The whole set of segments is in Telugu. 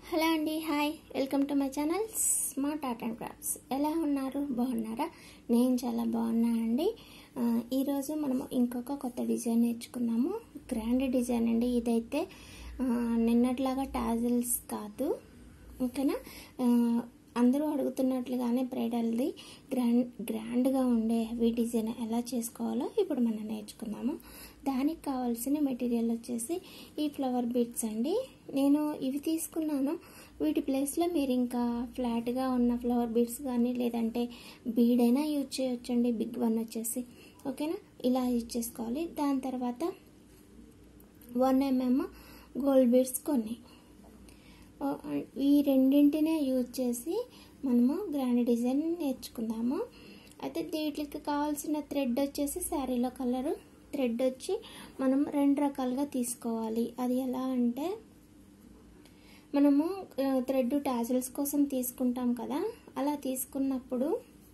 హలో అండి hi welcome to my channel smart art and crafts ఎలా ఉన్నారు బాగున్నారా నేను చాలా బాగున్నా అండి ఆ, ఈరోజు మనము ఇంకొక కొత్త డిజైన్ నేర్చుకున్నాము గ్రాండ్ డిజైన్ అండి ఇదైతే ఆ, నిన్నట్లాగా టాజిల్స్ కాదు ఓకేనా ఆ, అందరూ అడుగుతున్నట్లుగానే బ్రైడల్ది గ్రాండ్ గ్రాండ్గా ఉండే హెవీ డిజైన్ ఎలా చేసుకోవాలో ఇప్పుడు మనం నేర్చుకుందాము దానికి కావాల్సిన మెటీరియల్ వచ్చేసి ఈ ఫ్లవర్ బీడ్స్ అండి నేను ఇవి తీసుకున్నాను వీటి ప్లేస్లో మీరు ఇంకా ఫ్లాట్గా ఉన్న ఫ్లవర్ బీడ్స్ కానీ లేదంటే బీడ్ అయినా యూజ్ చేయొచ్చండి బిగ్ వన్ వచ్చేసి ఓకేనా ఇలా యూజ్ చేసుకోవాలి దాని తర్వాత వన్ ఎంఎం గోల్డ్ బీడ్స్ కొన్ని ఆ, ఈ రెండింటినే యూజ్ చేసి మనము గ్రాండ్ డిజైన్ నేర్చుకుందాము అయితే వీటికి కావాల్సిన థ్రెడ్ వచ్చేసి శారీలో కలరు థ్రెడ్ వచ్చి మనం రెండు రకాలుగా తీసుకోవాలి అది ఎలా అంటే మనము థ్రెడ్ టాజిల్స్ కోసం తీసుకుంటాం కదా అలా తీసుకున్నప్పుడు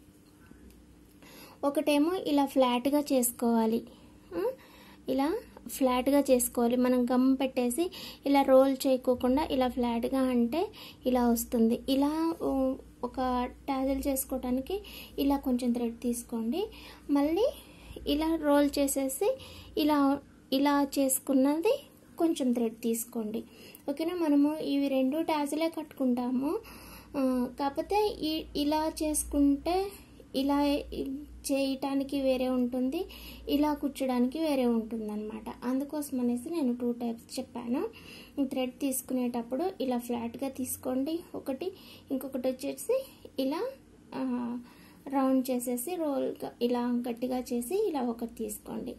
ఒకటేమో ఇలా ఫ్లాట్గా చేసుకోవాలి ఆ, ఇలా ఫ్లాట్గా చేసుకోవాలి మనం గమ్ పెట్టేసి ఇలా రోల్ చేయకోకుండా ఇలా ఫ్లాట్గా అంటే ఇలా వస్తుంది ఇలా ఉ, ఒక టాజిల్ చేసుకోవడానికి ఇలా కొంచెం థ్రెడ్ తీసుకోండి మళ్ళీ ఇలా రోల్ చేసేసి ఇలా ఇలా చేసుకున్నది కొంచెం థ్రెడ్ తీసుకోండి ఓకేనా మనము ఇవి రెండు టాజిలే కట్టుకుంటాము ఆ, కాకపోతే ఈ ఇలా చేసుకుంటే ఇలా చేయటానికి వేరే ఉంటుంది ఇలా కుచ్చడానికి వేరే ఉంటుంది అనమాట అందుకోసం అనేసి నేను టూ టైప్స్ చెప్పాను థ్రెడ్ తీసుకునేటప్పుడు ఇలా ఫ్లాట్గా తీసుకోండి ఒకటి ఇంకొకటి వచ్చేసి ఇలా ఆ, రౌండ్ చేసేసి రోల్గా ఇలా గట్టిగా చేసి ఇలా ఒకటి తీసుకోండి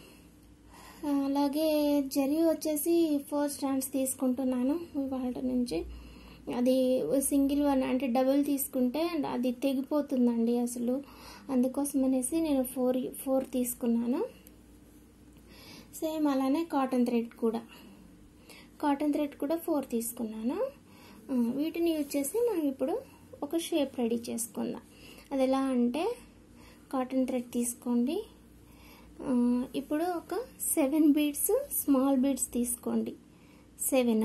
అలాగే జరీ వచ్చేసి ఫోర్ స్టాండ్స్ తీసుకుంటున్నాను ఇవాళ నుంచి అది సింగిల్ వన్ అంటే డబుల్ తీసుకుంటే అది తెగిపోతుందండి అసలు అందుకోసం అనేసి నేను ఫోర్ ఫోర్ తీసుకున్నాను సేమ్ అలానే కాటన్ థ్రెడ్ కూడా కాటన్ థ్రెడ్ కూడా ఫోర్ తీసుకున్నాను ఆ, వీటిని యూజ్ చేసి మనం ఇప్పుడు ఒక షేప్ రెడీ చేసుకుందాం అది ఎలా అంటే కాటన్ థ్రెడ్ తీసుకోండి ఆ, ఇప్పుడు ఒక సెవెన్ బీడ్స్ స్మాల్ బీడ్స్ తీసుకోండి సెవెన్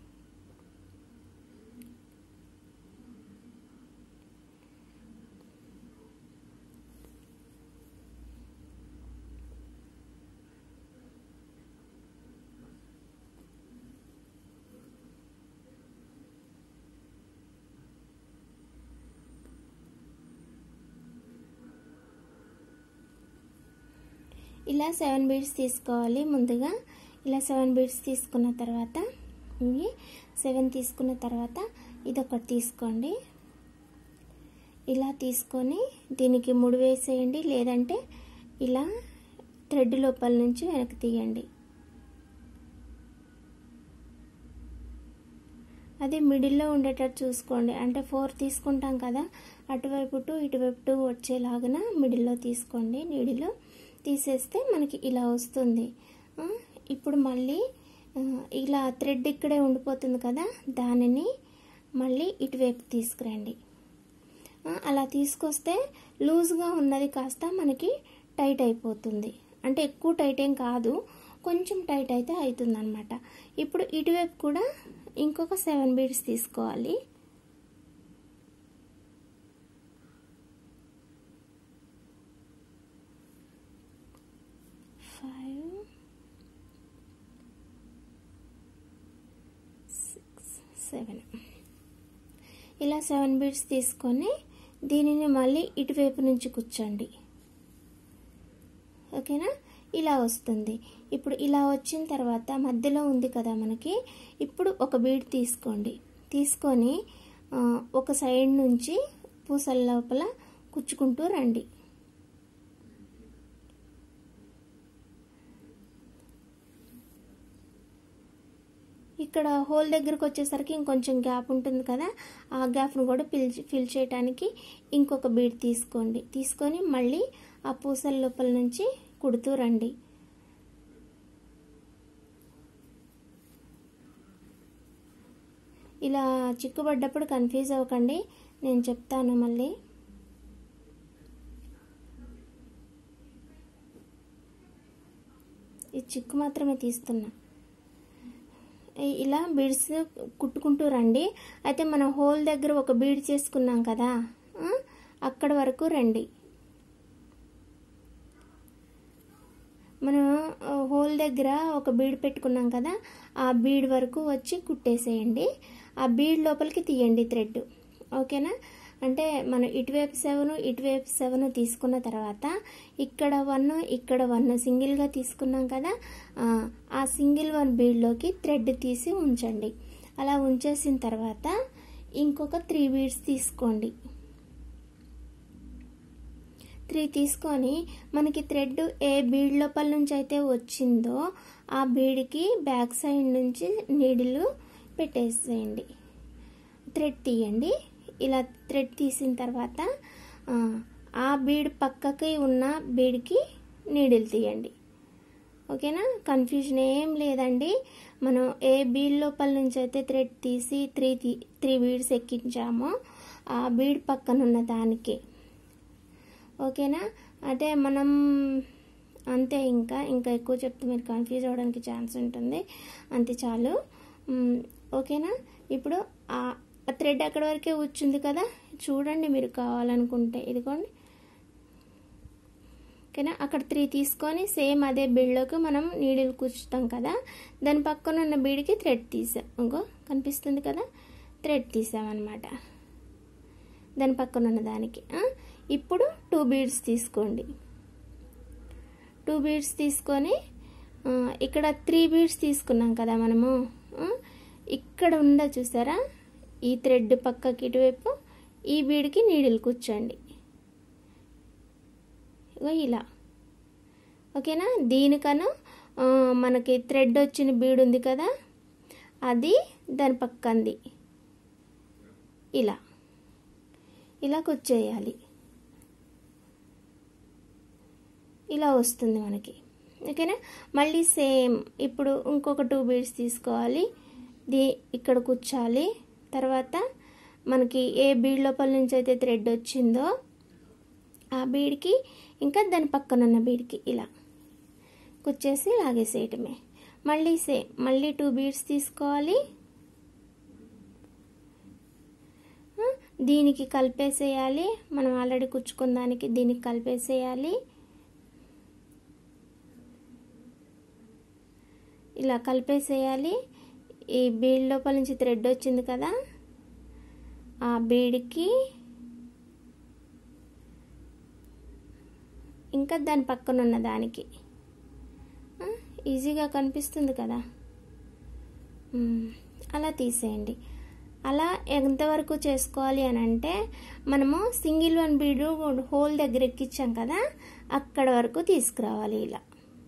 ఇలా సెవెన్ బీడ్స్ తీసుకోవాలి ముందుగా ఇలా సెవెన్ బీడ్స్ తీసుకున్న తర్వాత ఇవి సెవెన్ తీసుకున్న తర్వాత ఇదొకటి తీసుకోండి ఇలా తీసుకొని దీనికి ముడి వేసేయండి లేదంటే ఇలా థ్రెడ్ లోపల నుంచి వెనక్కి తీయండి అది మిడిల్లో ఉండేటట్టు చూసుకోండి అంటే ఫోర్ తీసుకుంటాం కదా అటువైపు టు ఇటువైపు టు వచ్చేలాగా మిడిల్లో తీసుకోండి నీడిలో తీసేస్తే మనకి ఇలా వస్తుంది ఆ, ఇప్పుడు మళ్ళీ ఆ, ఇలా థ్రెడ్ ఇక్కడే ఉండిపోతుంది కదా దానిని మళ్ళీ ఇటువైపు తీసుకురండి ఆ, అలా తీసుకొస్తే లూజ్గా ఉన్నది కాస్త మనకి టైట్ అయిపోతుంది అంటే ఎక్కువ టైట్ ఏం కాదు కొంచెం టైట్ అయితే అవుతుంది అనమాట ఇప్పుడు ఇటువైపు కూడా ఇంకొక సెవెన్ బీడ్స్ తీసుకోవాలి ఫైవ్ సిక్స్ సెవెన్ ఇలా సెవెన్ బీడ్స్ తీసుకొని దీనిని మళ్ళీ ఇటువైపు నుంచి కూర్చోండి ఓకేనా ఇలా వస్తుంది ఇప్పుడు ఇలా వచ్చిన తర్వాత మధ్యలో ఉంది కదా మనకి ఇప్పుడు ఒక బీడ్ తీసుకోండి తీసుకొని ఆ, ఒక సైడ్ నుంచి పూసల లోపల కుచ్చుకుంటూ రండి ఇక్కడ హోల్ దగ్గరకు వచ్చేసరికి ఇంకొంచెం గ్యాప్ ఉంటుంది కదా ఆ గ్యాప్ను కూడా ఫిల్ ఫిల్ చేయడానికి ఇంకొక బీడ్ తీసుకోండి తీసుకొని మళ్ళీ ఆ పూసల లోపల నుంచి కుడుతూ రండి ఇలా చిక్కుబడ్డప్పుడు కన్ఫ్యూజ్ అవ్వకండి నేను చెప్తాను మళ్ళీ ఈ చిక్కు మాత్రమే తీస్తున్నా ఇలా బీడ్స్ కుట్టుకుంటూ రండి అయితే మనం హోల్ దగ్గర ఒక బీడ్ చేసుకున్నాం కదా ఆ, అక్కడ వరకు రండి మనం ఆ, హోల్ దగ్గర ఒక బీడ్ పెట్టుకున్నాం కదా ఆ బీడ్ వరకు వచ్చి కుట్టేసేయండి ఆ బీడ్ లోపలికి తీయండి థ్రెడ్ ఓకేనా అంటే మనం ఇటువైపు సెవెన్ ఇటువైపు సెవెన్ తీసుకున్న తర్వాత ఇక్కడ వన్ ఇక్కడ వన్ సింగిల్గా తీసుకున్నాం కదా ఆ, ఆ సింగిల్ వన్ బీడ్లోకి థ్రెడ్ తీసి ఉంచండి అలా ఉంచేసిన తర్వాత ఇంకొక త్రీ బీడ్స్ తీసుకోండి త్రీ తీసుకొని మనకి థ్రెడ్ ఏ బీడ్ లోపల నుంచి అయితే వచ్చిందో ఆ బీడ్కి బ్యాక్ సైడ్ నుంచి నీడిలు పెట్టేసేయండి థ్రెడ్ తీయండి ఇలా థ్రెడ్ తీసిన తర్వాత ఆ, ఆ బీడ్ పక్కకి ఉన్న బీడ్కి నీడిల్ తీయండి ఓకేనా కన్ఫ్యూజన్ ఏం లేదండి మనం ఏ బీడ్ లోపల నుంచి అయితే థ్రెడ్ తీసి త్రీ తీ త్రీ బీడ్స్ ఎక్కించామో ఆ బీడ్ పక్కన ఉన్న దానికి ఓకేనా అదే మనం అంతే ఇంకా ఇంకా ఎక్కువ చెప్తే మీరు కన్ఫ్యూజ్ అవ్వడానికి ఛాన్స్ ఉంటుంది అంతే చాలు మ్, ఓకేనా ఇప్పుడు ఆ థ్రెడ్ అక్కడి వరకే వచ్చింది కదా చూడండి మీరు కావాలనుకుంటే ఇదిగోండి ఓకేనా అక్కడ త్రీ తీసుకొని సేమ్ అదే బీడ్లోకి మనం నీడిల్ కూర్చుతాం కదా దాని పక్కన ఉన్న బీడ్కి థ్రెడ్ తీసాం ఇంకో కనిపిస్తుంది కదా థ్రెడ్ తీసామన్నమాట దాని పక్కన ఉన్న దానికి ఆ? ఇప్పుడు టూ బీడ్స్ తీసుకోండి టూ బీడ్స్ తీసుకొని ఆ, ఇక్కడ త్రీ బీడ్స్ తీసుకున్నాం కదా మనము ఆ? ఇక్కడ ఉందా చూసారా ఈ థ్రెడ్ పక్కకి ఇటువైపు ఈ బీడ్కి నీడిల్ కూర్చోండి ఇగో ఇలా ఓకేనా దీనికన్నా ఆ, మనకి థ్రెడ్ వచ్చిన బీడ్ ఉంది కదా అది దాని పక్కంది ఇలా ఇలా కూర్చేయాలి ఇలా వస్తుంది మనకి ఓకేనా మళ్ళీ సేమ్ ఇప్పుడు ఇంకొక టూ బీడ్స్ తీసుకోవాలి దీ ఇక్కడ కూర్చోాలి తర్వాత మనకి ఏ బీడ్ లోపల నుంచి అయితే థ్రెడ్ వచ్చిందో ఆ బీడ్కి ఇంకా దాని పక్కన ఉన్న బీడ్కి ఇలా కుచ్చేసి లాగేసేయటమే మళ్ళీ సేమ్ మళ్ళీ టూ బీడ్స్ తీసుకోవాలి ఆ, దీనికి కలిపేసేయాలి మనం ఆల్రెడీ కుచ్చుకున్న దానికి దీనికి కలిపేసేయాలి ఇలా కలిపేసేయాలి ఈ బీడ్ లోపల నుంచి థ్రెడ్ వచ్చింది కదా ఆ బీడ్కి ఇంకా దాని పక్కన ఉన్న దానికి ఆ, ఈజీగా కనిపిస్తుంది కదా మ్మ్. అలా తీసేయండి అలా ఎంతవరకు చేసుకోవాలి అని అంటే మనము సింగిల్ వన్ బీడు హోల్ దగ్గర ఎక్కించాం కదా అక్కడ వరకు తీసుకురావాలి ఇలా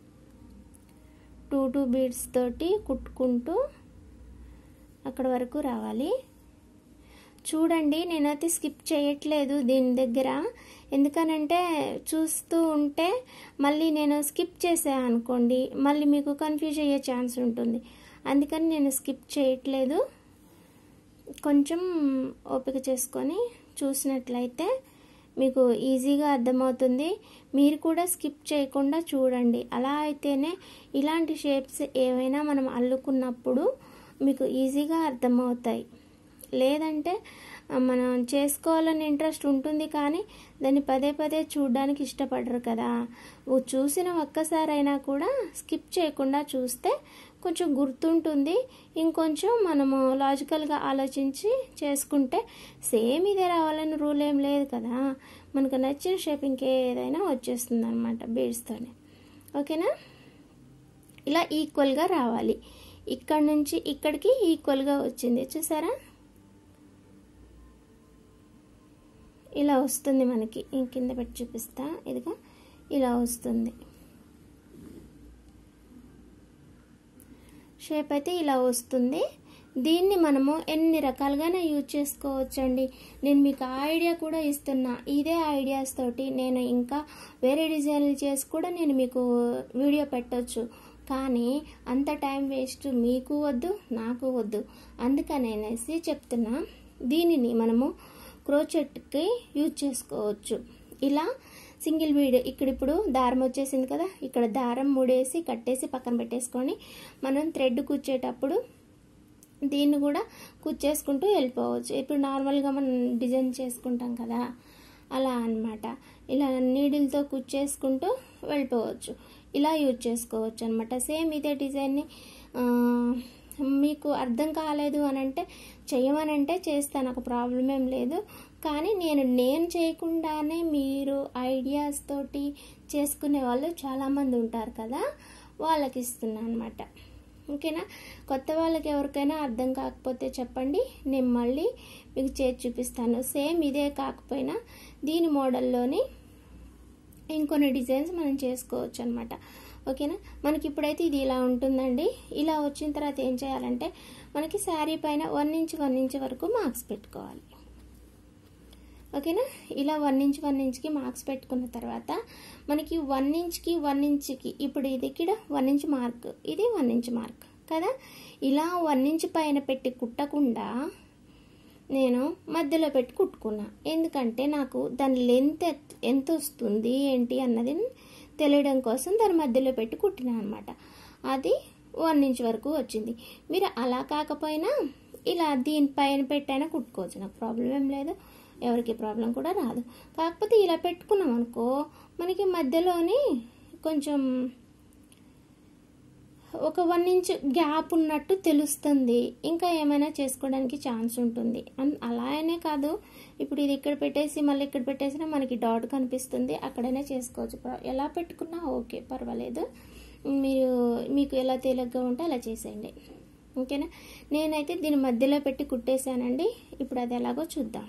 టూ టూ బీడ్స్ తోటి కుట్టుకుంటూ అక్కడ వరకు రావాలి చూడండి నేనైతే స్కిప్ చేయట్లేదు దీని దగ్గర ఎందుకనంటే చూస్తూ ఉంటే మళ్ళీ నేను స్కిప్ చేసాను అనుకోండి మళ్ళీ మీకు కన్ఫ్యూజ్ అయ్యే ఛాన్స్ ఉంటుంది అందుకని నేను స్కిప్ చేయట్లేదు కొంచెం ఓపిక చేసుకొని చూసినట్లయితే మీకు ఈజీగా అర్థమవుతుంది మీరు కూడా స్కిప్ చేయకుండా చూడండి అలా అయితేనే ఇలాంటి షేప్స్ ఏవైనా మనం అల్లుకున్నప్పుడు మీకు ఈజీగా అర్థమవుతాయి లేదంటే ఆ, మనం చేసుకోవాలని ఇంట్రెస్ట్ ఉంటుంది కానీ దాన్ని పదే పదే చూడడానికి ఇష్టపడరు కదా ఓ చూసిన ఒక్కసారైనా కూడా స్కిప్ చేయకుండా చూస్తే కొంచెం గుర్తుంటుంది ఇంకొంచెం మనము లాజికల్గా ఆలోచించి చేసుకుంటే సేమ్ ఇదే రావాలని రూల్ ఏం లేదు కదా మనకు నచ్చిన షేప్ ఇంకేదైనా వచ్చేస్తుంది అనమాట బీడ్స్తోనే ఓకేనా ఇలా ఈక్వల్గా రావాలి ఇక్కడ నుంచి ఇక్కడికి ఈక్వల్గా వచ్చింది చూసారా ఇలా వస్తుంది మనకి ఈ కింద పెట్టి చూపిస్తా ఇదిగో ఇలా వస్తుంది షేప్ అయితే ఇలా వస్తుంది దీన్ని మనము ఎన్ని రకాలుగానే యూజ్ చేసుకోవచ్చండి నేను మీకు ఆ ఐడియా కూడా ఇస్తున్నా ఇదే ఐడియాస్ తోటి నేను ఇంకా వేరే డిజైన్లు చేసి కూడా నేను మీకు వీడియో పెట్టొచ్చు కానీ అంత టైం వేస్ట్ మీకు వద్దు నాకు వద్దు అందుకనేసి చెప్తున్నా దీనిని మనము క్రోచెట్కి యూజ్ చేసుకోవచ్చు ఇలా సింగిల్ బీడ్ ఇక్కడ ఇప్పుడు దారం వచ్చేసింది కదా ఇక్కడ దారం ముడేసి కట్టేసి పక్కన పెట్టేసుకొని మనం థ్రెడ్ కూర్చేటప్పుడు దీన్ని కూడా కుచ్చేసుకుంటూ వెళ్ళిపోవచ్చు ఇప్పుడు నార్మల్గా మనం డిజైన్ చేసుకుంటాం కదా అలా అన్నమాట ఇలా నీడిల్తో కుచ్చేసుకుంటూ వెళ్ళిపోవచ్చు ఇలా యూజ్ చేసుకోవచ్చు అనమాట సేమ్ ఇదే డిజైన్ని ఆ, మీకు అర్థం కాలేదు అని అంటే చేయమనంటే చేస్తాను ఒక ప్రాబ్లం ఏం లేదు కానీ నేను నేను చేయకుండానే మీరు ఐడియాస్ తోటి చేసుకునే వాళ్ళు చాలామంది ఉంటారు కదా వాళ్ళకి ఇస్తున్నాను అనమాట ఓకేనా కొత్త వాళ్ళకి ఎవరికైనా అర్థం కాకపోతే చెప్పండి నేను మళ్ళీ మీకు చేసి చూపిస్తాను సేమ్ ఇదే కాకపోయినా దీని మోడల్లోని ఇంకొన్ని డిజైన్స్ మనం చేసుకోవచ్చు అనమాట ఓకేనా మనకి ఇప్పుడైతే ఇది ఇలా ఉంటుందండి ఇలా వచ్చిన తర్వాత ఏం చేయాలంటే మనకి శారీ పైన వన్ ఇంచ్ వన్ ఇంచ్ వరకు మార్క్స్ పెట్టుకోవాలి ఓకేనా ఇలా వన్ ఇంచ్ వన్ ఇంచ్కి మార్క్స్ పెట్టుకున్న తర్వాత మనకి వన్ ఇంచ్కి వన్ ఇంచ్కి ఇప్పుడు ఇది ఇక్కడ వన్ ఇంచ్ మార్క్ ఇది వన్ ఇంచ్ మార్క్ కదా ఇలా వన్ ఇంచ్ పైన పెట్టి కుట్టకుండా నేను మధ్యలో పెట్టి కుట్టుకున్నా ఎందుకంటే నాకు దాని లెంత్ ఎంత వస్తుంది ఏంటి అన్నది తెలియడం కోసం దాని మధ్యలో పెట్టి కుట్టినా అనమాట అది వన్ ఇంచ్ వరకు వచ్చింది మీరు అలా కాకపోయినా ఇలా దీనిపైన పెట్టైనా కుట్టుకోవచ్చు నాకు ప్రాబ్లం ఏం లేదు ఎవరికి ప్రాబ్లం కూడా రాదు కాకపోతే ఇలా పెట్టుకున్నాం అనుకో మనకి మధ్యలోని కొంచెం ఒక వన్ ఇంచ్ గ్యాప్ ఉన్నట్టు తెలుస్తుంది ఇంకా ఏమైనా చేసుకోవడానికి ఛాన్స్ ఉంటుంది అన్- అలా అనే కాదు ఇప్పుడు ఇది ఇక్కడ పెట్టేసి మళ్ళీ ఇక్కడ పెట్టేసినా మనకి డాట్ కనిపిస్తుంది అక్కడైనా చేసుకోవచ్చు ప్ర- ఎలా పెట్టుకున్నా ఓకే పర్వాలేదు మీరు మీకు ఎలా తేలిగ్గా ఉంటే అలా చేసేయండి ఓకేనా నేనైతే దీని మధ్యలో పెట్టి కుట్టేశానండి ఇప్పుడు అది ఎలాగో చూద్దాం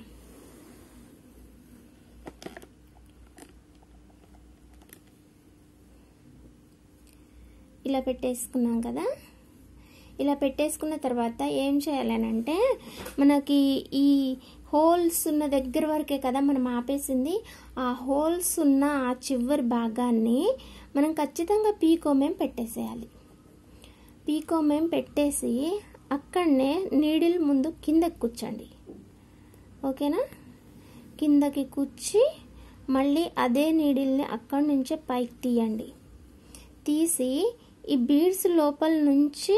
ఇలా పెట్టేసుకున్నాం కదా ఇలా పెట్టేసుకున్న తర్వాత ఏం చేయాలనంటే మనకి ఈ హోల్స్ ఉన్న దగ్గర వరకే కదా మనం ఆపేసింది ఆ హోల్స్ ఉన్న ఆ చివరి భాగాన్ని మనం ఖచ్చితంగా పీకోమేం పెట్టేసేయాలి పీకోమేం పెట్టేసి అక్కడనే నీడిల్ ముందు కిందకి కూర్చోండి ఓకేనా కిందకి కూర్చి మళ్ళీ అదే నీడిల్ని అక్కడి నుంచే పైకి తీయండి తీసి ఈ బీడ్స్ లోపల నుంచి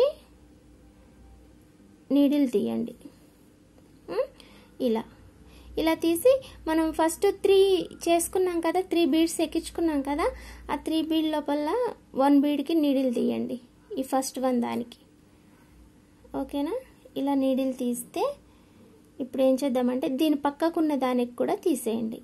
నీడిల్ తీయండి ఉమ్, ఇలా ఇలా తీసి మనం ఫస్ట్ త్రీ చేసుకున్నాం కదా త్రీ బీడ్స్ ఎక్కించుకున్నాం కదా ఆ త్రీ బీడ్ లోపల వన్ బీడ్కి నీడిల్ తీయండి ఈ ఫస్ట్ వన్ దానికి ఓకేనా ఇలా నీడిల్ తీస్తే ఇప్పుడు ఏం చేద్దామంటే దీని పక్కకున్న దానికి కూడా తీసేయండి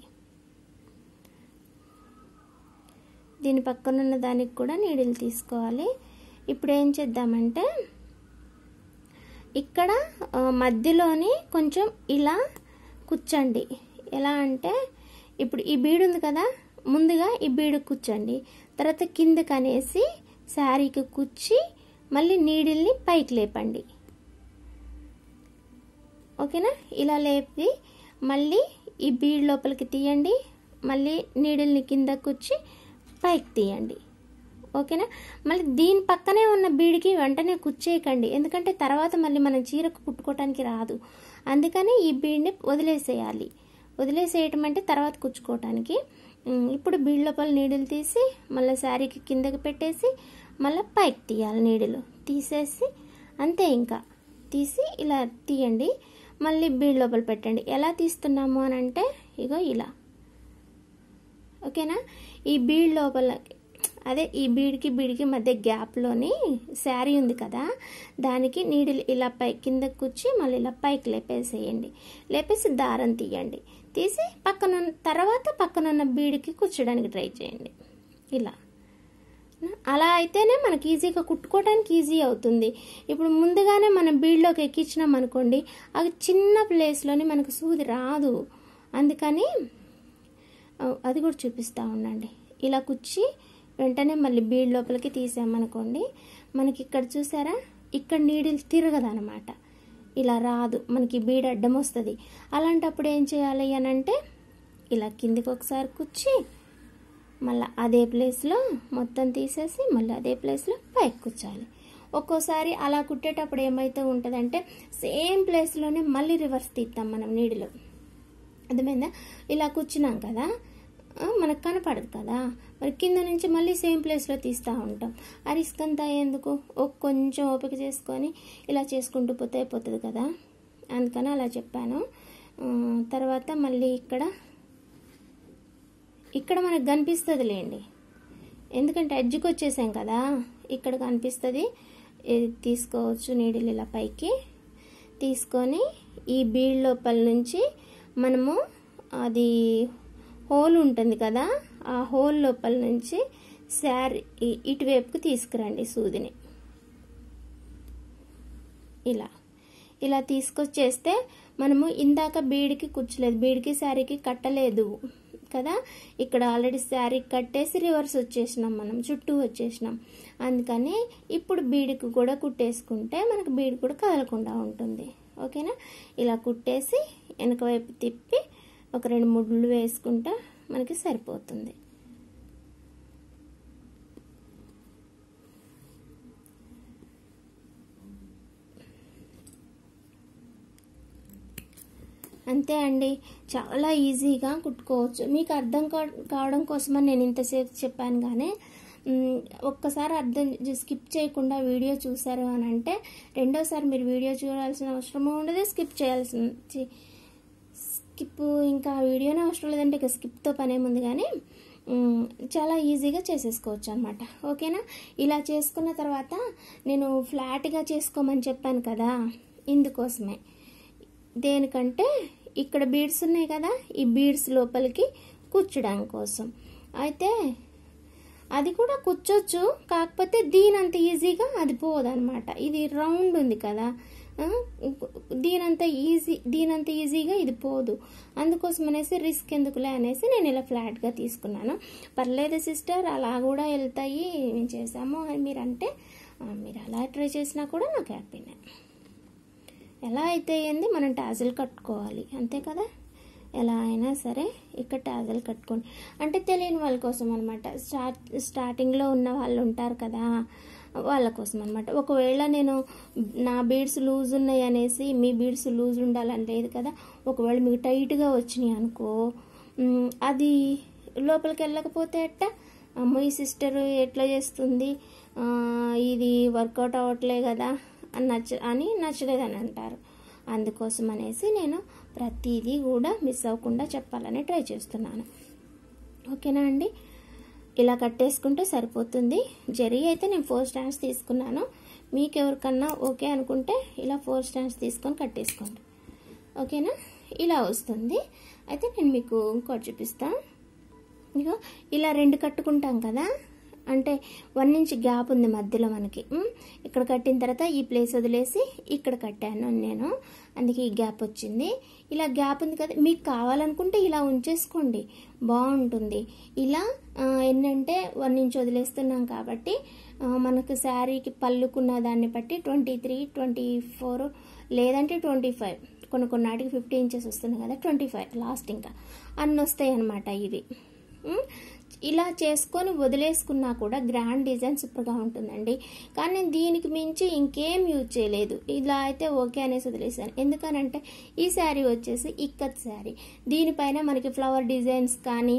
దీని పక్కనున్న దానికి కూడా నీడిల్ తీసుకోవాలి ఇప్పుడు ఏం చేద్దామంటే ఇక్కడ ఆ, మధ్యలోని కొంచెం ఇలా కూర్చోండి ఎలా అంటే ఇప్పుడు ఈ బీడు ఉంది కదా ముందుగా ఈ బీడు కూర్చోండి తర్వాత కిందకి అనేసి శారీకి కూర్చి మళ్ళీ నీడిల్ని పైకి లేపండి ఓకేనా ఇలా లేపి మళ్ళీ ఈ బీడ్ లోపలికి తీయండి మళ్ళీ నీడిల్ని కింద కూర్చి పైకి తీయండి ఓకేనా మళ్ళీ దీని పక్కనే ఉన్న బీడికి వెంటనే కుచ్చేయకండి ఎందుకంటే తర్వాత మళ్ళీ మనం చీరకు కుట్టుకోవటానికి రాదు అందుకని ఈ బీడ్ని వదిలేసేయాలి వదిలేసేయటం అంటే తర్వాత కుచ్చుకోవటానికి ఉమ్, ఇప్పుడు బీడ్ లోపల నీడిల్ తీసి మళ్ళీ శారీకి కిందకి పెట్టేసి మళ్ళీ పైకి తీయాలి నీడిలు తీసేసి అంతే ఇంకా తీసి ఇలా తీయండి మళ్ళీ బీడ్ లోపల పెట్టండి ఎలా తీస్తున్నాము అని అంటే ఇగో ఇలా ఓకేనా ఈ బీడ్ లోపల అదే ఈ బీడ్కి బీడ్కి మధ్య గ్యాప్లోని శారీ ఉంది కదా దానికి నీడిల్ ఇలా పై కింద కూర్చి మళ్ళీ ఇలా పైకి లేపేసేయండి లేపేసి దారం తీయండి తీసి పక్కన తర్వాత పక్కనున్న బీడ్కి కూర్చోడానికి ట్రై చేయండి ఇలా అలా అయితేనే మనకి ఈజీగా కుట్టుకోవడానికి ఈజీ అవుతుంది ఇప్పుడు ముందుగానే మనం బీడ్లోకి ఎక్కించినాం అనుకోండి అది చిన్న ప్లేస్లోని మనకు సూది రాదు అందుకని ఆ, అది కూడా చూపిస్తూ ఉండండి ఇలా కుచ్చి వెంటనే మళ్ళీ బీడ్ లోపలికి తీసామనుకోండి మనకి ఇక్కడ చూసారా ఇక్కడ నీడిల్ తిరగదనమాట ఇలా రాదు మనకి బీడ్ అడ్డం వస్తుంది అలాంటప్పుడు ఏం చేయాలి అని అంటే ఇలా కిందికి ఒకసారి కుచ్చి మళ్ళీ అదే ప్లేస్లో మొత్తం తీసేసి మళ్ళీ అదే ప్లేస్లో పైకి కూర్చోాలి ఒక్కోసారి అలా కుట్టేటప్పుడు ఏమైతే ఉంటుందంటే సేమ్ ప్లేస్లోనే మళ్ళీ రివర్స్ తీస్తాం మనం నీడిలో అర్థమైందా ఇలా కూర్చున్నాం కదా ఆ, మనకు కనపడదు కదా మరి కింద నుంచి మళ్ళీ సేమ్ ప్లేస్లో తీస్తూ ఉంటాం ఆ రిస్క్ అంతా ఎందుకు ఒక కొంచెం ఓపిక చేసుకొని ఇలా చేసుకుంటూ పోతే అయిపోతుంది కదా అందుకని అలా చెప్పాను ఆ, తర్వాత మళ్ళీ ఇక్కడ ఇక్కడ మనకు కనిపిస్తుంది లేండి ఎందుకంటే ఎడ్జ్కి వచ్చేసాం కదా ఇక్కడ కనిపిస్తుంది ఇది తీసుకోవచ్చు నీడిల్ ఇలా పైకి తీసుకొని ఈ బీడ్ లోపల నుంచి మనము అది హోల్ ఉంటుంది కదా ఆ హోల్ లోపల నుంచి శారీ ఇ- ఇటువైపుకి తీసుకురండి సూదిని ఇలా ఇలా తీసుకొచ్చేస్తే మనము ఇందాక బీడికి కూర్చోలేదు బీడికి శారీకి కట్టలేదు కదా ఇక్కడ ఆల్రెడీ శారీ కట్టేసి రివర్స్ వచ్చేసినాం మనం చుట్టూ వచ్చేసినాం అందుకని ఇప్పుడు బీడికి కూడా కుట్టేసుకుంటే మనకు బీడి కూడా కదలకుండా ఉంటుంది ఓకేనా ఇలా కుట్టేసి వెనక వైపు తిప్పి ఒక రెండు ముడ్లు వేసుకుంటే మనకి సరిపోతుంది అంతే అండి చాలా ఈజీగా కుట్టుకోవచ్చు మీకు అర్థం కా- కావడం కోసమని నేను ఇంతసేపు చెప్పాను కానీ మ్, ఒక్కసారి అర్థం స్కిప్ చేయకుండా వీడియో చూసారు అని అంటే రెండోసారి మీరు వీడియో చూడాల్సిన అవసరం ఉండదు స్కిప్ చేయాల్సిన చి- స్కిప్ ఇంకా ఆ వీడియోనే అవసరం లేదంటే ఇక స్కిప్తో పని ఏముంది కానీ మ్, చాలా ఈజీగా చేసేసుకోవచ్చు అనమాట ఓకేనా ఇలా చేసుకున్న తర్వాత నేను ఫ్లాట్గా చేసుకోమని చెప్పాను కదా ఇందుకోసమే దేనికంటే ఇక్కడ బీడ్స్ ఉన్నాయి కదా ఈ బీడ్స్ లోపలికి కూర్చోడానికి కోసం అయితే అది కూడా కూర్చోచ్చు కాకపోతే దీనంత ఈజీగా అది పోదనమాట ఇది రౌండ్ ఉంది కదా ఆ, దీనంత ఈజీ దీనంత ఈజీగా ఇది పోదు అందుకోసం అనేసి రిస్క్ ఎందుకులే అనేసి నేను ఇలా ఫ్లాట్గా తీసుకున్నాను పర్లేదు సిస్టర్ అలా కూడా వెళ్తాయి మేము చేసాము అని మీరు అంటే ఆ, మీరు అలా ట్రై చేసినా కూడా నాకు హ్యాపీనే ఎలా అయితే ఏంది మనం టాజల్ కట్టుకోవాలి అంతే కదా ఎలా అయినా సరే ఇక్కడ టాజల్ కట్టుకోండి అంటే తెలియని వాళ్ళ కోసం అనమాట స్టార్ట్ స్టార్టింగ్లో ఉన్న వాళ్ళు ఉంటారు కదా వాళ్ళ కోసం అనమాట ఒకవేళ నేను నా బీడ్స్ లూజ్ ఉన్నాయి అనేసి మీ బీడ్స్ లూజ్ ఉండాలని లేదు కదా ఒకవేళ మీకు టైట్గా వచ్చినాయి అనుకో మ్, అది లోపలికి వెళ్ళకపోతే ఎట్ట అమ్మ ఈ సిస్టర్ ఎట్లా చేస్తుంది ఆ, ఇది వర్కౌట్ అవ్వట్లే కదా అని నచ్చ అని నచ్చలేదని అంటారు అందుకోసం అనేసి నేను ప్రతిదీ కూడా మిస్ అవ్వకుండా చెప్పాలని ట్రై చేస్తున్నాను ఓకేనా అండి ఇలా కట్టేసుకుంటే సరిపోతుంది జరీ అయితే నేను ఫోర్ స్టాండ్స్ తీసుకున్నాను మీకు ఎవరికన్నా ఓకే అనుకుంటే ఇలా ఫోర్ స్టాండ్స్ తీసుకొని కట్టేసుకోండి ఓకేనా ఇలా వస్తుంది అయితే నేను మీకు ఇంకోటి చూపిస్తాను ఇగో ఇలా రెండు కట్టుకుంటాం కదా అంటే వన్ ఇంచ్ గ్యాప్ ఉంది మధ్యలో మనకి ఉమ్, ఇక్కడ కట్టిన తర్వాత ఈ ప్లేస్ వదిలేసి ఇక్కడ కట్టాను నేను అందుకే ఈ గ్యాప్ వచ్చింది ఇలా గ్యాప్ ఉంది కదా మీకు కావాలనుకుంటే ఇలా ఉంచేసుకోండి బాగుంటుంది ఇలా ఆ, ఏంటంటే వన్ ఇంచ్ వదిలేస్తున్నాం కాబట్టి ఆ, మనకు శారీకి పళ్ళుకున్న దాన్ని బట్టి ట్వంటీ త్రీ ట్వంటీ ఫోర్ లేదంటే ట్వంటీ ఫైవ్ కొన్ని కొన్నాటికి ఫిఫ్టీ ఇంచెస్ వస్తుంది కదా ట్వంటీ ఫైవ్ లాస్ట్ ఇంకా అన్నీ వస్తాయి అన్నమాట ఇవి ఉమ్, ఇలా చేసుకొని వదిలేసుకున్నా కూడా గ్రాండ్ డిజైన్ సూపర్గా ఉంటుందండి కానీ నేను దీనికి మించి ఇంకేం యూజ్ చేయలేదు ఇలా అయితే ఓకే అనేసి వదిలేసాను ఎందుకనంటే ఈ శారీ వచ్చేసి ఇక్కత్ శారీ దీనిపైన మనకి ఫ్లవర్ డిజైన్స్ కానీ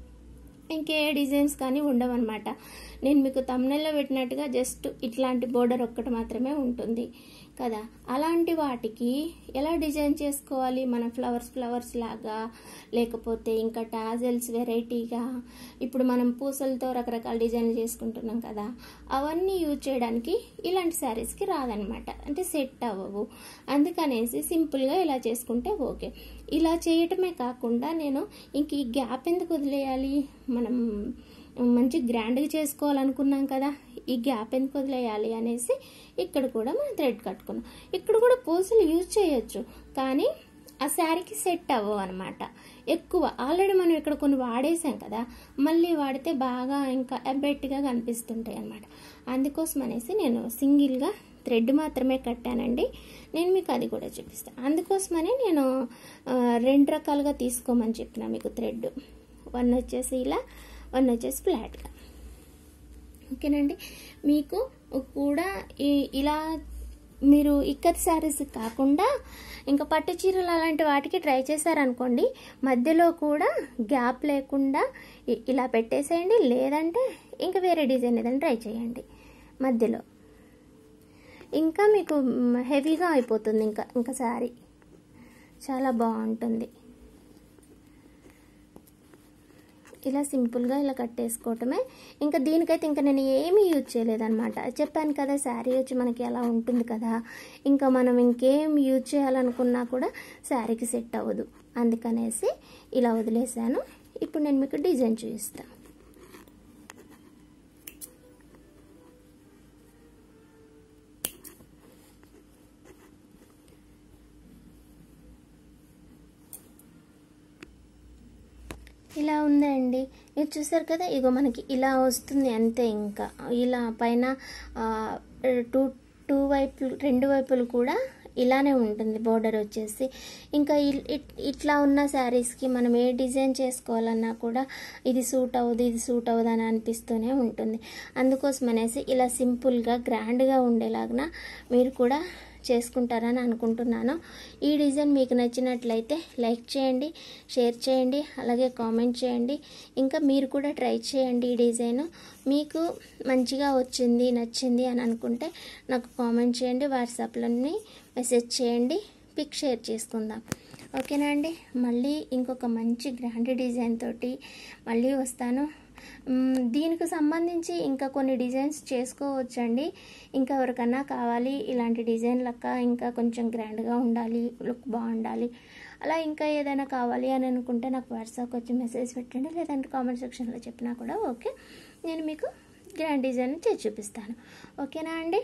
ఇంకే డిజైన్స్ కానీ ఉండవన్నమాట నేను మీకు తమ్నెల్లో పెట్టినట్టుగా జస్ట్ ఇట్లాంటి బోర్డర్ ఒక్కటి మాత్రమే ఉంటుంది కదా అలాంటి వాటికి ఎలా డిజైన్ చేసుకోవాలి మన ఫ్లవర్స్ ఫ్లవర్స్ లాగా లేకపోతే ఇంకా టాజల్స్ వెరైటీగా ఇప్పుడు మనం పూసలతో రకరకాల డిజైన్లు చేసుకుంటున్నాం కదా అవన్నీ యూజ్ చేయడానికి ఇలాంటి శారీస్కి రాదనమాట అంటే సెట్ అవ్వవు అందుకనేసి సింపుల్గా ఇలా చేసుకుంటే ఓకే ఇలా చేయటమే కాకుండా నేను ఇంక ఈ గ్యాప్ ఎందుకు వదిలేయాలి మనం మంచి గ్రాండ్గా చేసుకోవాలనుకున్నాం కదా ఈ గ్యాప్ ఎందుకు వదిలేయాలి అనేసి ఇక్కడ కూడా మనం థ్రెడ్ కట్టుకున్నాం ఇక్కడ కూడా పూసలు యూజ్ చేయొచ్చు కానీ ఆ శారీకి సెట్ అవ్వవు అనమాట ఎక్కువ ఆల్రెడీ మనం ఇక్కడ కొన్ని వాడేసాం కదా మళ్ళీ వాడితే బాగా ఇంకా ఎబ్బెట్టిగా కనిపిస్తుంటాయి అనమాట అందుకోసం అనేసి నేను సింగిల్గా థ్రెడ్ మాత్రమే కట్టానండి నేను మీకు అది కూడా చూపిస్తాను అందుకోసమనే నేను ఆ, రెండు రకాలుగా తీసుకోమని చెప్పిన మీకు థ్రెడ్ వన్ వచ్చేసి ఇలా వన్ వచ్చేసి ఫ్లాట్గా ఓకేనండి మీకు కూడా ఈ- ఇలా మీరు ఇక్కత్ శారీస్ కాకుండా ఇంకా పట్టు చీరలు అలాంటి వాటికి ట్రై చేశారనుకోండి మధ్యలో కూడా గ్యాప్ లేకుండా ఇ- ఇలా పెట్టేసేయండి లేదంటే ఇంకా వేరే డిజైన్ ఏదైనా ట్రై చేయండి మధ్యలో ఇంకా మీకు మ్, హెవీగా అయిపోతుంది ఇంకా ఇంకా శారీ చాలా బాగుంటుంది ఇలా సింపుల్గా ఇలా కట్టేసుకోవటమే ఇంకా దీనికైతే ఇంకా నేను ఏమీ యూజ్ చేయలేదన్నమాట చెప్పాను కదా శారీ వచ్చి మనకి ఎలా ఉంటుంది కదా ఇంకా మనం ఇంకేం యూజ్ చేయాలనుకున్నా కూడా శారీకి సెట్ అవ్వదు అందుకనేసి ఇలా వదిలేసాను ఇప్పుడు నేను మీకు డిజైన్ చూపిస్తాను ఇలా ఉందండి మీరు చూసారు కదా ఇగో మనకి ఇలా వస్తుంది అంతే ఇంకా ఇలా పైన ఆ, టూ టూ వైపులు రెండు వైపులు కూడా ఇలానే ఉంటుంది బోర్డర్ వచ్చేసి ఇంకా ఇల్- ఇట్- ఇట్లా ఉన్న శారీస్కి మనం ఏ డిజైన్ చేసుకోవాలన్నా కూడా ఇది సూట్ అవ్వదు ఇది సూట్ అవ్వదు అని అనిపిస్తూనే ఉంటుంది అందుకోసం అనేసి ఇలా సింపుల్గా గ్రాండ్గా ఉండేలాగా మీరు కూడా చేసుకుంటారని అనుకుంటున్నాను ఈ డిజైన్ మీకు నచ్చినట్లయితే లైక్ చేయండి షేర్ చేయండి అలాగే కామెంట్ చేయండి ఇంకా మీరు కూడా ట్రై చేయండి ఈ డిజైన్ మీకు మంచిగా వచ్చింది నచ్చింది అని అనుకుంటే నాకు కామెంట్ చేయండి వాట్సాప్లోని మెసేజ్ చేయండి పిక్ షేర్ చేసుకుందాం ఓకేనా అండి మళ్ళీ ఇంకొక మంచి గ్రాండ్ డిజైన్ తోటి మళ్ళీ వస్తాను మ్, దీనికి సంబంధించి ఇంకా కొన్ని డిజైన్స్ చేసుకోవచ్చండి ఇంకా ఎవరికన్నా కావాలి ఇలాంటి డిజైన్ లెక్క ఇంకా కొంచెం గ్రాండ్గా ఉండాలి లుక్ బాగుండాలి అలా ఇంకా ఏదైనా కావాలి అని అనుకుంటే నాకు వాట్సాప్కి వచ్చి మెసేజ్ పెట్టండి లేదంటే కామెంట్ సెక్షన్లో చెప్పినా కూడా ఓకే నేను మీకు గ్రాండ్ డిజైన్ చేసి చూపిస్తాను ఓకేనా అండి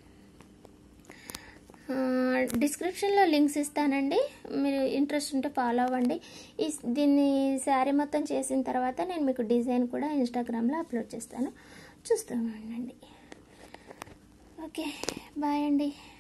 ఆ, డిస్క్రిప్షన్లో లింక్స్ ఇస్తానండి మీరు ఇంట్రెస్ట్ ఉంటే ఫాలో అవ్వండి ఈ దీన్ని శారీ మొత్తం చేసిన తర్వాత నేను మీకు డిజైన్ కూడా ఇన్స్టాగ్రామ్లో అప్లోడ్ చేస్తాను చూస్తూ ఉండండి ఓకే బాయ్ అండి